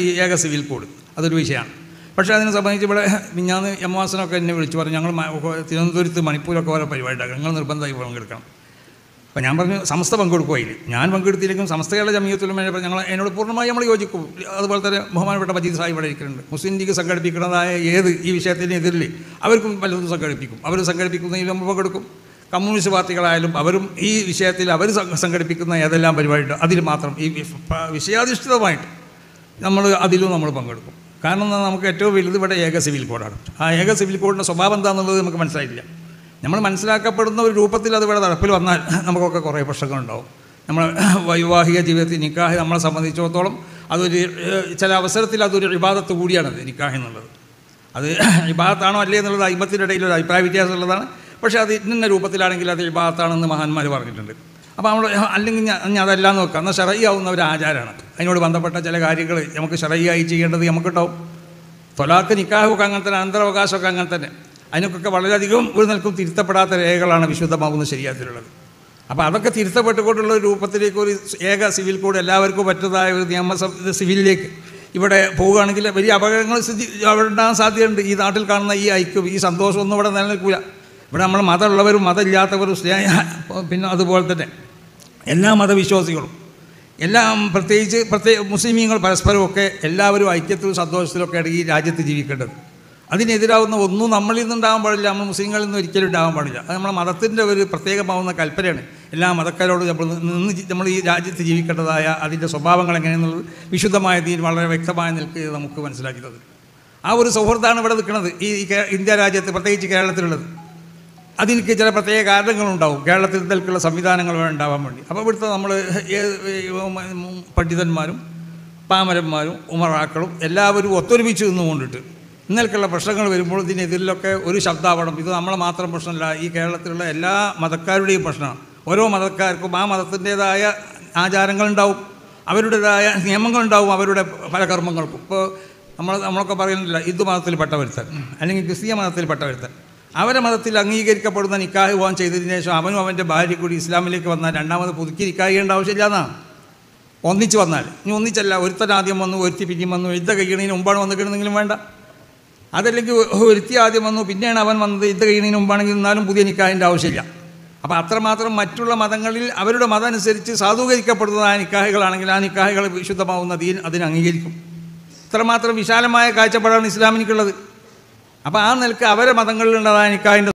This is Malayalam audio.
ഈ ഏക സിവിൽ കോഡ് അതൊരു വിഷയമാണ് പക്ഷേ അതിനെ സംബന്ധിച്ച് ഇവിടെ മിഞ്ഞാന്ന് എം വാസനൊക്കെ എന്നെ വിളിച്ചു പറഞ്ഞു ഞങ്ങൾ മ- തിരുവനന്തപുരത്ത് മണിപ്പൂരൊക്കെ ഓരോ പരിപാടിയാണ് നിങ്ങൾ നിർബന്ധമായി പങ്കെടുക്കണം അപ്പോൾ ഞാൻ പറഞ്ഞു സമസ്ത പങ്കെടുക്കുകയില്ല ഞാൻ പങ്കെടുത്തില്ലെങ്കിലും സമസ്തകളുടെ ജമീയത്തിലും ഞങ്ങൾ എന്നോട് പൂർണ്ണമായി നമ്മൾ യോജിക്കും അതുപോലെ തന്നെ ബഹുമാനപ്പെട്ട മജീദ് സാഹിബ് ഇവിടെ ഇരിക്കുന്നുണ്ട് മുസ്ലിം ലീഗ് സംഘടിപ്പിക്കുന്നതായ ഏത് ഈ വിഷയത്തിനെതിരിൽ അവർക്കും പലതും സംഘടിപ്പിക്കും അവർ സംഘടിപ്പിക്കുന്നതിൽ നമ്മൾ പങ്കെടുക്കും കമ്മ്യൂണിസ്റ്റ് പാർട്ടികളായാലും അവരും ഈ വിഷയത്തിൽ അവർ സംഘ- സംഘടിപ്പിക്കുന്ന ഏതെല്ലാം പരിപാടിയുണ്ടോ അതിൽ മാത്രം ഈ വി- പ- വിഷയാധിഷ്ഠിതമായിട്ട് നമ്മൾ അതിലും നമ്മൾ പങ്കെടുക്കും കാരണം എന്താ നമുക്ക് ഏറ്റവും വലുത് ഇവിടെ ഏക സിവിൽ കോഡാണ് ആ ഏക സിവിൽ കോഡിൻ്റെ സ്വഭാവം എന്താണെന്നുള്ളത് നമുക്ക് മനസ്സിലായില്ല നമ്മൾ മനസ്സിലാക്കപ്പെടുന്ന ഒരു രൂപത്തിൽ അത് ഇവിടെ നടപ്പിൽ വന്നാൽ നമുക്കൊക്കെ കുറേ പ്രശ്നങ്ങളുണ്ടാവും നമ്മൾ വൈവാഹിക ജീവിതത്തിൽ നിക്കാഹ് നമ്മളെ സംബന്ധിച്ചിടത്തോളം അതൊരു ഏഹ്, ചില അവസരത്തിൽ അതൊരു വിവാദത്ത് കൂടിയാണത് നിക്കാഹ് എന്നുള്ളത് അത് വിഭാഗത്താണോ അല്ലേ എന്നുള്ളത് അയിമത്തിൻ്റെ ഇടയിൽ ഒരു അഭിപ്രായ വ്യത്യാസമുള്ളതാണ് പക്ഷേ അത് ഇന്ന രൂപത്തിലാണെങ്കിൽ അത് വിഭാഗത്താണെന്ന് മഹാന്മാർ പറഞ്ഞിട്ടുണ്ട് അപ്പോൾ നമ്മൾ അല്ലെങ്കിൽ ഞാൻ ഞാൻ അതല്ല എന്ന് വെക്കാം എന്നാൽ ഷറയ്യാവുന്ന ഒരു ആചാരമാണ് അതിനോട് ബന്ധപ്പെട്ട ചില കാര്യങ്ങൾ നമുക്ക് ഷറയ്യായി ചെയ്യേണ്ടത് നമുക്കുണ്ടാവും തൊലാക്ക് നിക്കാഹൊക്കെ അങ്ങനെ തന്നെ അനന്തരാവകാശമൊക്കെ അങ്ങനെ തന്നെ അതിനൊക്കെ വളരെയധികം ഒരു നിൽക്കും തിരുത്തപ്പെടാത്ത രേഖകളാണ് വിശുദ്ധമാകുന്ന ശരിയാത്തിലുള്ളത് അപ്പോൾ അതൊക്കെ തിരുത്തപ്പെട്ടുകൊണ്ടുള്ള ഒരു രൂപത്തിലേക്ക് ഒരു ഏക സിവിൽ കോഡ് എല്ലാവർക്കും പറ്റുന്നതായ ഒരു നിയമ സിവിലിലേക്ക് ഇവിടെ പോവുകയാണെങ്കിൽ വലിയ അപകടങ്ങൾ സ്ഥിതി അവിടെ ഉണ്ടാകാൻ സാധ്യതയുണ്ട് ഈ നാട്ടിൽ കാണുന്ന ഈ ഐക്യം ഈ സന്തോഷമൊന്നും ഇവിടെ നിലനിൽക്കില്ല ഇവിടെ നമ്മൾ മതമുള്ളവരും മതമില്ലാത്തവരും സ്നേഹ പിന്നെ അതുപോലെ തന്നെ എല്ലാ മതവിശ്വാസികളും എല്ലാം പ്രത്യേകിച്ച് പ്രത്യേക മുസ്ലിമീങ്ങൾ പരസ്പരമൊക്കെ എല്ലാവരും ഐക്യത്തിലും സന്തോഷത്തിലൊക്കെ ഈ രാജ്യത്ത് ജീവിക്കേണ്ടത് അതിനെതിരാവുന്ന ഒന്നും നമ്മളിൽ നിന്നുണ്ടാകാൻ പാടില്ല നമ്മൾ മുസ്ലിങ്ങളിൽ നിന്ന് ഒരിക്കലും ഉണ്ടാകാൻ പാടില്ല അത് നമ്മുടെ മതത്തിൻ്റെ ഒരു പ്രത്യേകമാവുന്ന കൽപ്പനയാണ് എല്ലാ മതക്കാരോടും നമ്മൾ നിന്ന് ജി- നമ്മൾ ഈ രാജ്യത്ത് ജീവിക്കേണ്ടതായ അതിൻ്റെ സ്വഭാവങ്ങൾ എങ്ങനെയെന്നുള്ളത് വിശുദ്ധമായ ദീൻ വളരെ വ്യക്തമായ നിൽക്ക് നമുക്ക് മനസ്സിലാക്കി തന്നു ആ ഒരു സൗഹൃദമാണ് ഇവിടെ നിൽക്കുന്നത് ഈ ഈ കേ- ഇന്ത്യ രാജ്യത്ത് പ്രത്യേകിച്ച് കേരളത്തിലുള്ളത് അതിനൊക്കെ ചില പ്രത്യേക കാരണങ്ങളുണ്ടാവും കേരളത്തിൽ നിൽക്കുള്ള സംവിധാനങ്ങൾ വേണം ഉണ്ടാവാൻ വേണ്ടി അപ്പോൾ ഇവിടുത്തെ നമ്മൾ പണ്ഡിതന്മാരും പാമരന്മാരും ഉമറാക്കളും എല്ലാവരും ഒത്തൊരുമിച്ച് നിന്നുകൊണ്ടിട്ട് ഇന്നൽക്കുള്ള പ്രശ്നങ്ങൾ വരുമ്പോൾ ഇതിനെതിരിലൊക്കെ ഒരു ശബ്ദമാവണം ഇത് നമ്മളെ മാത്രം പ്രശ്നമല്ല ഈ കേരളത്തിലുള്ള എല്ലാ മതക്കാരുടെയും പ്രശ്നമാണ് ഓരോ മതക്കാർക്കും ആ മതത്തിൻ്റേതായ ആചാരങ്ങളുണ്ടാവും അവരുടേതായ നിയമങ്ങളുണ്ടാവും അവരുടെ പല കർമ്മങ്ങൾക്കും ഇപ്പോൾ നമ്മൾ നമ്മളൊക്കെ പറയുന്നില്ല ഹിന്ദു മതത്തിൽപ്പെട്ട ഒരുത്തൻ അല്ലെങ്കിൽ ക്രിസ്തീയ മതത്തിൽപ്പെട്ട ഒരുത്തൻ അവരെ മതത്തിൽ അംഗീകരിക്കപ്പെടുന്ന നിക്കാഹ് വിവാഹം ചെയ്തതിന് ശേഷം അവനും അവൻ്റെ ഭാര്യ കൂടി ഇസ്ലാമിലേക്ക് വന്നാൽ രണ്ടാമത് പുതുക്കി നിക്കാഹ് ചെയ്യേണ്ട ആവശ്യമില്ല എന്നാണ് ഒന്നിച്ച് വന്നാൽ ഇനി ഒന്നിച്ചല്ല ഒരുത്തൻ ആദ്യം വന്നു ഒരുത്തി പിന്നെയും വന്നു യുദ്ധ കഴിയണതിന് മുമ്പാണ് വന്നിട്ടുണ്ടെങ്കിലും വേണ്ട അതല്ലെങ്കിൽ ഒരുത്തി ആദ്യം വന്നു പിന്നെയാണ് അവൻ വന്നത് യുദ്ധ കഴിയണതിന് മുമ്പാണെങ്കിൽ എന്നാലും പുതിയ നിക്കാഹിൻ്റെ ആവശ്യമില്ല അപ്പോൾ അത്രമാത്രം മറ്റുള്ള മതങ്ങളിൽ അവരുടെ മതം അനുസരിച്ച് സാധൂകരിക്കപ്പെടുന്നതായ നിക്കാഹുകളാണെങ്കിൽ ആ നിക്കാഹുകൾ വിശുദ്ധമാവുന്ന ദീൻ അതിന് അംഗീകരിക്കും ഇത്രമാത്രം വിശാലമായ കാഴ്ചപ്പാടാണ് ഇസ്ലാമിനിക്കുള്ളത് അപ്പോൾ ആ നിലക്ക് അവരെ മതങ്ങളിലുള്ളതായ നിക്കാഹിൻ്റെ